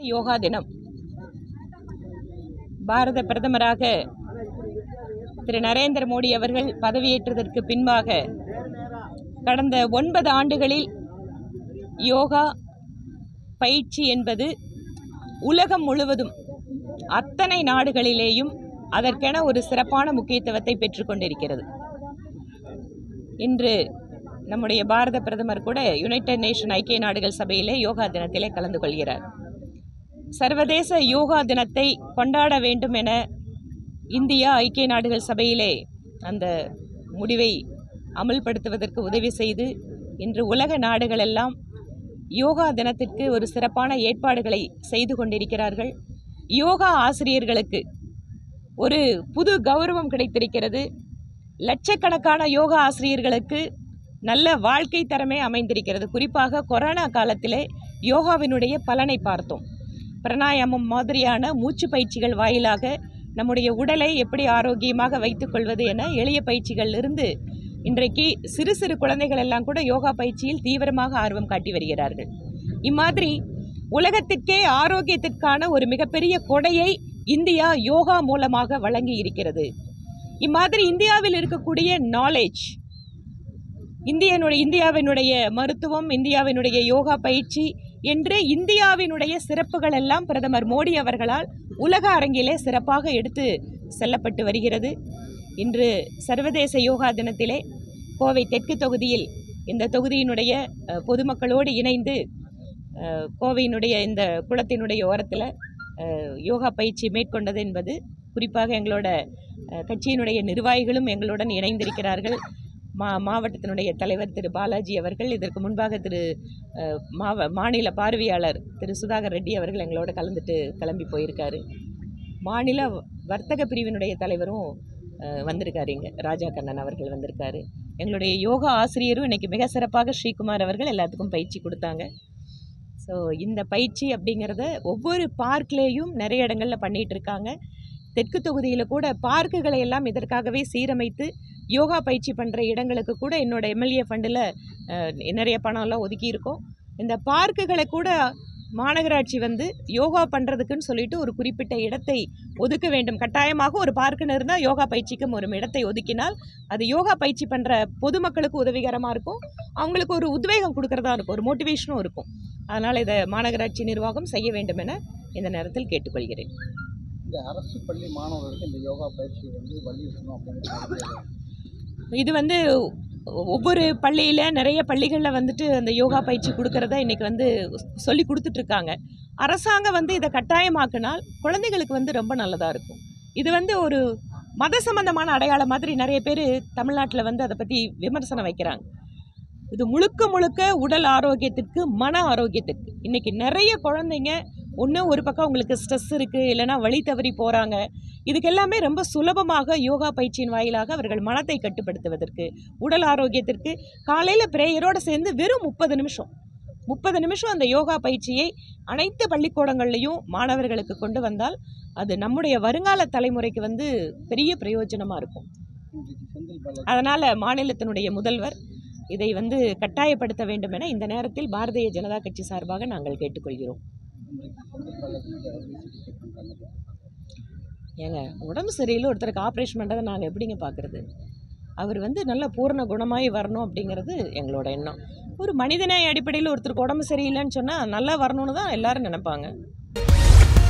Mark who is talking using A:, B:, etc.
A: யோகா தினம் பாரத பிரதமராக திரு நரேந்திர மோடி அவர்கள் பதவியேற்றதற்கு பின்பாக கடந்த ஒன்பது ஆண்டுகளில் யோகா பயிற்சி என்பது உலகம் முழுவதும் அத்தனை நாடுகளிலேயும் அதற்கென ஒரு சிறப்பான முக்கியத்துவத்தை பெற்றுக்கொண்டிருக்கிறது இன்று நம்முடைய பாரத பிரதமர் கூட யுனைடெட் நேஷன் ஐக்கிய நாடுகள் சபையிலே யோகா தினத்திலே கலந்து கொள்கிறார் சர்வதேச யோகா தினத்தை கொண்டாட வேண்டும் என இந்தியா ஐக்கிய நாடுகள் சபையிலே அந்த முடிவை அமல்படுத்துவதற்கு உதவி செய்து இன்று உலக நாடுகளெல்லாம் யோகா தினத்திற்கு ஒரு சிறப்பான ஏற்பாடுகளை செய்து கொண்டிருக்கிறார்கள் யோகா ஆசிரியர்களுக்கு ஒரு புது கௌரவம் கிடைத்திருக்கிறது லட்சக்கணக்கான யோகா ஆசிரியர்களுக்கு நல்ல வாழ்க்கை தரமே அமைந்திருக்கிறது குறிப்பாக கொரோனா காலத்திலே யோகாவினுடைய பலனை பார்த்தோம் பிராணாயாமம் மாதிரியான மூச்சு பயிற்சிகள் வாயிலாக நம்முடைய உடலை எப்படி ஆரோக்கியமாக வைத்துக்கொள்வது என எளிய பயிற்சிகள் இருந்து இன்றைக்கு சிறு சிறு குழந்தைகள் எல்லாம் கூட யோகா பயிற்சியில் தீவிரமாக ஆர்வம் காட்டி வருகிறார்கள் இம்மாதிரி உலகத்திற்கே ஆரோக்கியத்திற்கான ஒரு மிகப்பெரிய கொடையை இந்தியா யோகா மூலமாக வழங்கி இருக்கிறது இம்மாதிரி இந்தியாவில் இருக்கக்கூடிய நாலேஜ் இந்தியனுடைய இந்தியாவினுடைய மருத்துவம் இந்தியாவினுடைய யோகா பயிற்சி என்று இந்தியாவினுடைய சிறப்புகள் எல்லாம் பிரதமர் மோடி அவர்களால் உலக அரங்கிலே சிறப்பாக எடுத்து செல்லப்பட்டு வருகிறது இன்று சர்வதேச யோகா தினத்திலே கோவை தெற்கு தொகுதியில் இந்த தொகுதியினுடைய அஹ், பொதுமக்களோடு இணைந்து அஹ், கோவையினுடைய இந்த குளத்தினுடைய ஓரத்தில் அஹ், யோகா பயிற்சி மேற்கொண்டது என்பது குறிப்பாக எங்களோட அஹ், கட்சியினுடைய நிர்வாகிகளும் எங்களுடன் இணைந்திருக்கிறார்கள் மா மாவட்டத்தினுடைய தலைவர் திரு பாலாஜி அவர்கள் இதற்கு முன்பாக திரு அஹ், மாவ மாநில பார்வையாளர் திரு சுதாகர் ரெட்டி அவர்கள் எங்களோட கலந்துட்டு கிளம்பி போயிருக்காரு மாநில வர்த்தக பிரிவினுடைய தலைவரும் அஹ், வந்திருக்காரு இங்கே ராஜா கண்ணன் அவர்கள் வந்திருக்காரு எங்களுடைய யோகா ஆசிரியரும் இன்னைக்கு மிக சிறப்பாக ஸ்ரீகுமார் அவர்கள் எல்லாத்துக்கும் பயிற்சி கொடுத்தாங்க ஸோ இந்த பயிற்சி அப்படிங்கிறத ஒவ்வொரு பார்க்லேயும் நிறைய இடங்களில் பண்ணிகிட்டு இருக்காங்க தெற்கு தொகுதியில் கூட பார்க்குகளை எல்லாம் இதற்காகவே சீரமைத்து யோகா பயிற்சி பண்ணுற இடங்களுக்கு கூட என்னோட எம்எல்ஏ ஃபண்டில் நிறைய பணம்லாம் ஒதுக்கியிருக்கோம் இந்த பார்க்குகளை கூட மாநகராட்சி வந்து யோகா பண்ணுறதுக்குன்னு சொல்லிட்டு ஒரு குறிப்பிட்ட இடத்தை ஒதுக்க வேண்டும் கட்டாயமாக ஒரு பார்க்குன்னு இருந்தால் யோகா பயிற்சிக்கும் ஒரு இடத்தை ஒதுக்கினால் அது யோகா பயிற்சி பண்ணுற பொதுமக்களுக்கு உதவிகரமாக இருக்கும் அவங்களுக்கு ஒரு உத்வேகம் கொடுக்கறதா இருக்கும் ஒரு மோட்டிவேஷனும் இருக்கும் அதனால் இதை மாநகராட்சி நிர்வாகம் செய்ய வேண்டும் என இந்த நேரத்தில் கேட்டுக்கொள்கிறேன்
B: இந்த அரசு பள்ளி மாணவர்களுக்கு இந்த யோகா பயிற்சி வந்து வலியுறுத்தணும் அப்படிங்கிற
A: இது வந்து ஒவ்வொரு பள்ளியில் நிறைய பள்ளிகளில் வந்துட்டு அந்த யோகா பயிற்சி கொடுக்கறத இன்றைக்கி வந்து சொல்லி கொடுத்துட்ருக்காங்க அரசாங்கம் வந்து இதை கட்டாயமாக்கினால் குழந்தைகளுக்கு வந்து ரொம்ப நல்லதாக இருக்கும் இது வந்து ஒரு மத சம்பந்தமான அடையாளம் மாதிரி நிறைய பேர் தமிழ்நாட்டில் வந்து அதை பற்றி விமர்சனம் வைக்கிறாங்க இது முழுக்க முழுக்க உடல் ஆரோக்கியத்திற்கு மன ஆரோக்கியத்திற்கு இன்றைக்கி நிறைய குழந்தைங்க ஒன்று ஒரு பக்கம் உங்களுக்கு ஸ்ட்ரெஸ் இருக்குது இல்லைன்னா வழி தவறி போகிறாங்க இதுக்கு எல்லாமே ரொம்ப சுலபமாக யோகா பயிற்சியின் வாயிலாக அவர்கள் மனத்தை கட்டுப்படுத்துவதற்கு உடல் ஆரோக்கியத்திற்கு காலையில் பிரேயரோடு சேர்ந்து வெறும் முப்பது நிமிஷம் முப்பது நிமிஷம் அந்த யோகா பயிற்சியை அனைத்து பள்ளிக்கூடங்கள்லையும் மாணவர்களுக்கு கொண்டு வந்தால் அது நம்முடைய வருங்கால தலைமுறைக்கு வந்து பெரிய பிரயோஜனமாக இருக்கும்
B: இன்றைக்கு செந்தில் பாலாஜி
A: அதனால் மாநிலத்தினுடைய முதல்வர் இதை வந்து கட்டாயப்படுத்த வேண்டும் என இந்த நேரத்தில் பாரதிய ஜனதா கட்சி சார்பாக நாங்கள் கேட்டுக்கொள்கிறோம்
B: இன்றைக்கு செந்தில் பாலாஜிக்கு அறுவை சிகிச்சை பண்ணுறாங்க
A: ஏங்க உடம்பு சரியில்லை ஒருத்தருக்கு ஆப்ரேஷன் பண்ணுறதை நாங்கள் எப்படிங்க பார்க்குறது அவர் வந்து நல்ல பூரண குணமாகி வரணும் அப்படிங்கிறது எங்களோட எண்ணம் ஒரு மனிதநேய அடிப்படையில் ஒருத்தருக்கு உடம்பு சரியில்லைன்னு சொன்னால் நல்லா வரணும்னு தான் எல்லாரும் நினைப்பாங்க